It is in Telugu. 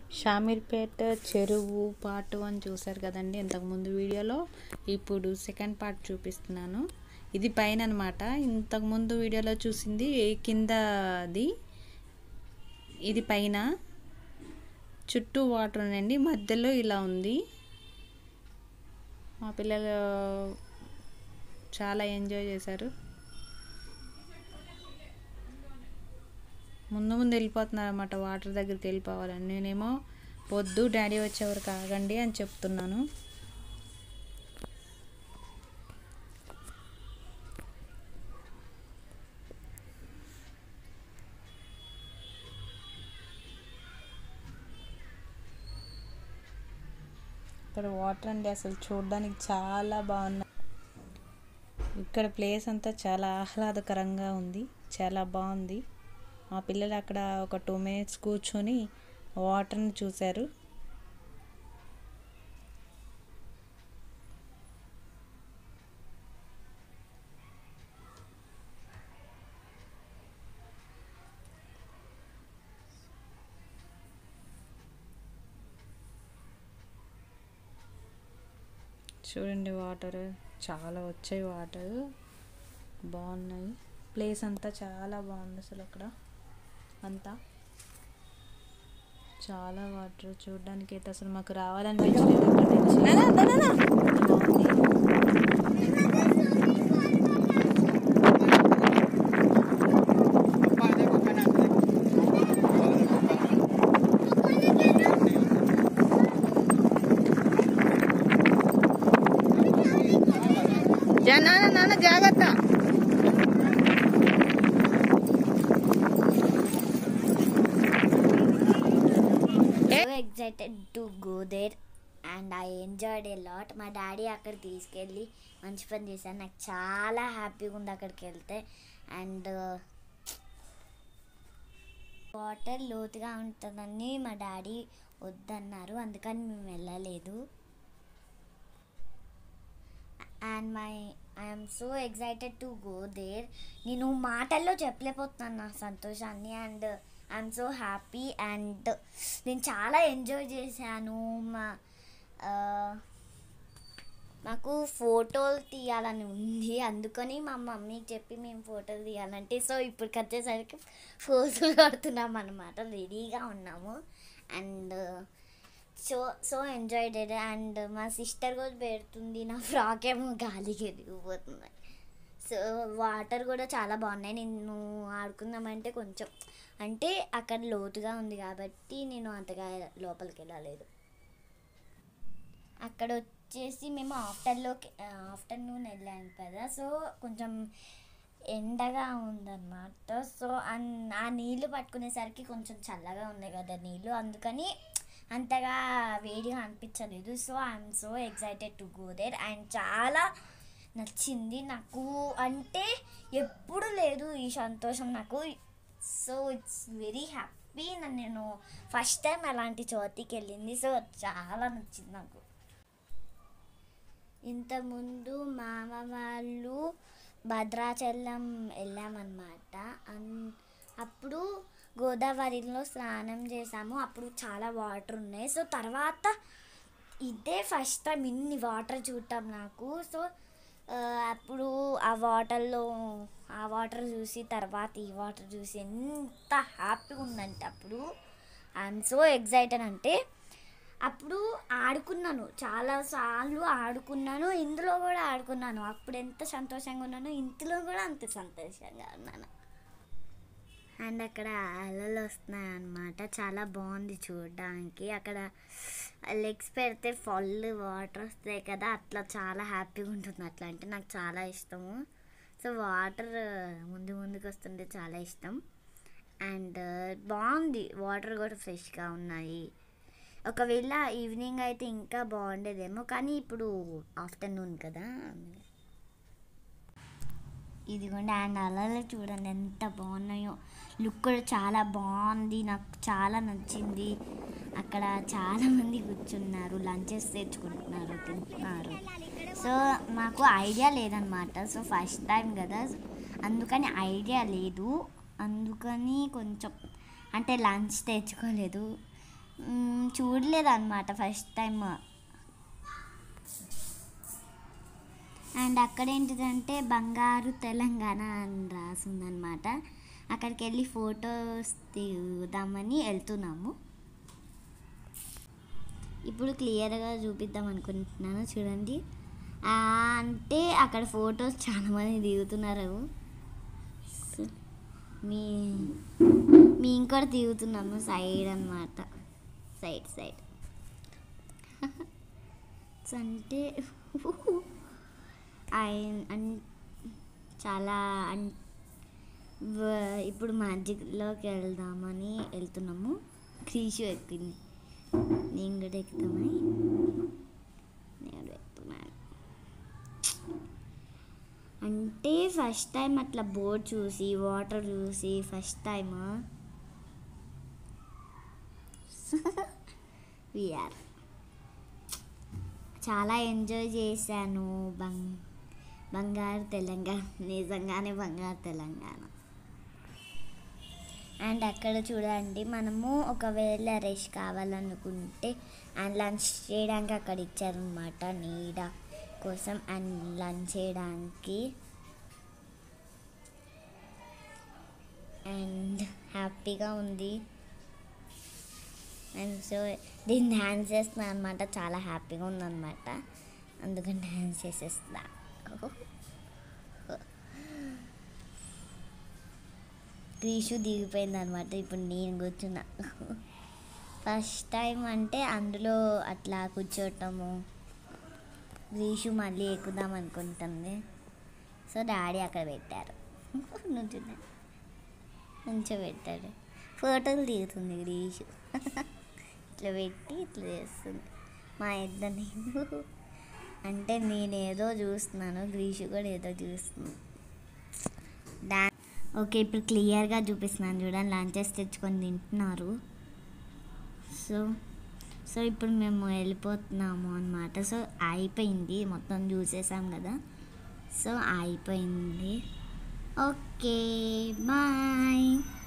షామీర్పేట చెరువు పార్ట్ వన్ చూసారు కదండి ఇంతకుముందు వీడియోలో ఇప్పుడు సెకండ్ పార్ట్ చూపిస్తున్నాను ఇది పైన అనమాట ఇంతకుముందు వీడియోలో చూసింది కిందది ఇది పైన చుట్టూ వాటర్ ఉందండి మధ్యలో ఇలా ఉంది మా పిల్లలు చాలా ఎంజాయ్ చేశారు ముందు ముందు వెళ్ళిపోతున్నారు అనమాట వాటర్ దగ్గరికి వెళ్ళిపోవాలని నేనేమో పొద్దు డాడీ వచ్చేవరకు ఆగండి అని చెప్తున్నాను ఇక్కడ వాటర్ అండి అసలు చూడడానికి చాలా బాగున్నాయి ఇక్కడ ప్లేస్ అంతా చాలా ఆహ్లాదకరంగా ఉంది చాలా బాగుంది మా పిల్లలు అక్కడ ఒక టూ మినిట్స్ కూర్చొని వాటర్ని చూశారు చూడండి వాటర్ చాలా వచ్చాయి వాటర్ బాగున్నాయి ప్లేస్ అంతా చాలా బాగుంది అసలు అక్కడ అంతా చాలా వాటర్ చూడడానికి అయితే అసలు మాకు రావాలనిపించలేదు అక్కడి నుంచి బాగుంది నాన్న నాన్న జాగ్రత్త so excited to go there and I enjoyed a lot మా డాడీ అక్కడ తీసుకెళ్ళి మంచి పని చేశాను నాకు చాలా హ్యాపీగా ఉంది అక్కడికి వెళ్తే అండ్ వాటర్ లోతుగా ఉంటుందని మా డాడీ వద్దన్నారు అందుకని మేము వెళ్ళలేదు and my I'm so excited to go there నేను మాటల్లో చెప్పలేకపోతున్నాను నా సంతోషాన్ని and I'm so happy and నేను చాలా ఎంజాయ్ చేశాను మా ఆ, మాకు ఫోటోలు తీయాలని ఉంది అందుకని మా మమ్మీకి చెప్పి మేము ఫోటోలు తీయాలంటే సో ఇప్పటికి వచ్చేసరికి ఫోజులు కడుతున్నాం అనమాట రెడీగా ఉన్నాము and so so enjoyed and మా సిస్టర్ కూడా పెడుతుంది నా ఫ్రాక్ ఏమో గాలికి ఎదిగిపోతుంది సో వాటర్ కూడా చాలా బాగున్నాయి నేను ఆడుకుందామంటే కొంచెం అంటే అక్కడ లోతుగా ఉంది కాబట్టి నేను అంతగా లోపలికి వెళ్ళలేదు అక్కడ వచ్చేసి మేము ఆఫ్టర్లోకి ఆఫ్టర్నూన్ వెళ్ళాం కదా సో కొంచెం ఎండగా ఉందన్నమాట సో అన్- ఆ నీళ్ళు పట్టుకునేసరికి కొంచెం చల్లగా ఉన్నాయి కదా నీళ్ళు అందుకని అంతగా వేడిగా అనిపించలేదు so I'm so excited to go there and చాలా నచ్చింది నాకు అంటే ఎప్పుడు లేదు ఈ సంతోషం నాకు సో ఇట్స్ వెరీ హ్యాపీ నేను ఫస్ట్ టైం అలాంటి చోటికి వెళ్ళింది సో చాలా నచ్చింది నాకు ఇంతకుముందు మామ వాళ్ళు భద్రాచలం వెళ్ళామన్నమాట అన్- అప్పుడు గోదావరిలో స్నానం చేసాము అప్పుడు చాలా వాటర్ ఉన్నాయి సో తర్వాత ఇదే ఫస్ట్ టైం ఇన్ని వాటర్ చూడటం నాకు సో ఆ, అప్పుడు ఆ వాటర్లో ఆ వాటర్ చూసి తర్వాత ఈ వాటర్ చూసి ఎంత హ్యాపీగా ఉందంటే అప్పుడు ఐఎమ్ సో ఎగ్జైటెడ్ అంటే అప్పుడు ఆడుకున్నాను చాలా సార్లు ఆడుకున్నాను ఇందులో కూడా ఆడుకున్నాను అప్పుడు ఎంత సంతోషంగా ఉన్నానో ఇందులో కూడా అంత సంతోషంగా ఉన్నాను అండ్ అక్కడ అలలు వస్తున్నాయి అన్నమాట చాలా బాగుంది చూడడానికి అక్కడ లెగ్స్ పెడితే ఫుల్ వాటర్ వస్తాయి కదా అట్లా చాలా హ్యాపీగా ఉంటుంది అట్లా అంటే నాకు చాలా ఇష్టము సో వాటర్ ముందు ముందుకు వస్తుంటే చాలా ఇష్టం అండ్ బాగుంది వాటర్ కూడా ఫ్రెష్గా ఉన్నాయి ఒకవేళ ఈవినింగ్ అయితే ఇంకా బాగుండేదేమో కానీ ఇప్పుడు ఆఫ్టర్నూన్ కదా ఇదిగోండి అండ్ అలలు చూడండి ఎంత బాగున్నాయో లుక్ కూడా చాలా బాగుంది నాకు చాలా నచ్చింది అక్కడ చాలా మంది కూర్చున్నారు లంచెస్ తెచ్చుకుంటున్నారు తింటున్నారు సో మాకు ఐడియా లేదనమాట సో ఫస్ట్ టైం కదా అందుకని ఐడియా లేదు అందుకని కొంచెం అంటే లంచ్ తెచ్చుకోలేదు మ్, చూడలేదన్నమాట ఫస్ట్ టైం అండ్ అక్కడ ఏంటిదంటే బంగారు తెలంగాణ అని రాసిందనమాట అక్కడికి వెళ్ళి ఫొటోస్ దిగుదామని వెళ్తున్నాము ఇప్పుడు క్లియర్గా చూపిద్దాం అనుకుంటున్నాను చూడండి ఆ, అంటే అక్కడ ఫొటోస్ చాలా మంది దిగుతున్నారు సో, మీ మేము కూడా దిగుతున్నాము సైడ్ అన్నమాట సైడ్ సైడ్ సో అంటే ఆయన- అన్- చాలా అన్- వ- ఇప్పుడు మ్యాజిక్లోకి వెళ్దామని వెళ్తున్నాము క్రీషు ఎక్కింది నేను కూడా ఎక్కుతామని నేను కూడా ఎక్కుతున్నాను అంటే ఫస్ట్ టైం అట్లా బోట్ చూసి వాటర్ చూసి ఫస్ట్ టైం విఆర్ చాలా ఎంజాయ్ చేశాను బంగ్ బంగారు తెలంగాణ నిజంగానే బంగారు తెలంగాణ అండ్ అక్కడ చూడండి మనము ఒకవేళ రెష్ కావాలనుకుంటే అండ్ లంచ్ చేయడానికి అక్కడ ఇచ్చారనమాట నీడ కోసం అండ్ లంచ్ చేయడానికి అండ్ హ్యాపీగా ఉంది అండ్ సో దీన్ని డ్యాన్స్ చేస్తున్నాను అనమాట చాలా హ్యాపీగా ఉందన్నమాట అందుకని డ్యాన్స్ చేసేస్తా క్రీషు దిగిపోయింది అనమాట ఇప్పుడు నేను కూర్చున్నా ఫస్ట్ టైం అంటే అందులో అట్లా కూర్చోటము గ్రీషు మళ్ళీ ఎక్కుదాం అనుకుంటుంది సో డాడీ అక్కడ పెట్టారు నుంచున్నా నుంచో పెట్టాడు ఫోటోలు దిగుతుంది గ్రీషు ఇట్లా పెట్టి ఇట్లా చేస్తుంది మా ఇద్దరిని అంటే నేనేదో చూస్తున్నాను గ్రీషు కూడా ఏదో చూస్తుంది డా ఓకే ఇప్పుడు క్లియర్గా చూపిస్తున్నాను చూడండి లంచెస్ తెచ్చుకొని తింటున్నారు సో సో ఇప్పుడు మేము వెళ్ళిపోతున్నాము అనమాట సో అయిపోయింది మొత్తం చూసేసాం కదా సో అయిపోయింది ఓకే బాయ్